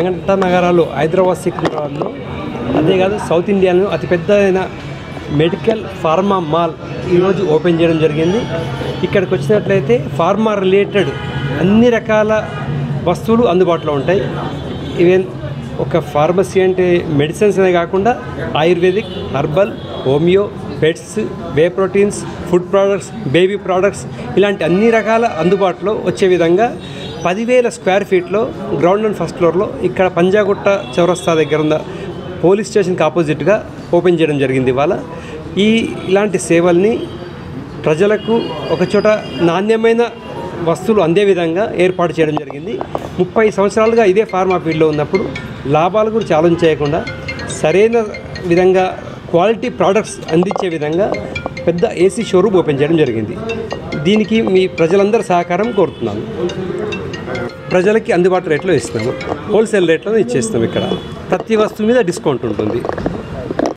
జగంట నగరాలు హైదరాబాద్ సికింద్రాబాద్లో అదే కాదు సౌత్ ఇండియాలో అతిపెద్దదైన మెడికల్ ఫార్మా మాల్ ఈరోజు ఓపెన్ చేయడం జరిగింది ఇక్కడికి వచ్చినట్లయితే ఫార్మా రిలేటెడ్ అన్ని రకాల వస్తువులు అందుబాటులో ఉంటాయి ఈవెన్ ఒక ఫార్మసీ అంటే మెడిసిన్స్ అనే కాకుండా ayurvedic herbal homeo pets whey proteins food products baby products ఇలాంటి అన్ని రకాల అందుబాటులో వచ్చే విధంగా పదివేల స్క్వేర్ ఫీట్లో గ్రౌండ్ అండ్ ఫస్ట్ ఫ్లోర్లో ఇక్కడ పంజాగుట్ట చౌరస్తా దగ్గర ఉన్న పోలీస్ స్టేషన్కి ఆపోజిట్గా ఓపెన్ చేయడం జరిగింది ఇవాళ ఈ ఇలాంటి సేవల్ని ప్రజలకు ఒకచోట నాణ్యమైన వస్తువులు అందే విధంగా ఏర్పాటు చేయడం జరిగింది ముప్పై సంవత్సరాలుగా ఇదే ఫార్మా ఫీల్డ్లో ఉన్నప్పుడు లాభాల గురించి ఆలోచన చేయకుండా సరైన విధంగా క్వాలిటీ ప్రోడక్ట్స్ అందించే విధంగా పెద్ద ఏసీ షోరూమ్ ఓపెన్ చేయడం జరిగింది దీనికి మీ ప్రజలందరి సహకారం కోరుతున్నాను ప్రజలకి అందుబాటు రేట్లో ఇస్తున్నాము హోల్సేల్ రేట్లో ఇచ్చేస్తాం ఇక్కడ ప్రతి వస్తువు మీద డిస్కౌంట్ ఉంటుంది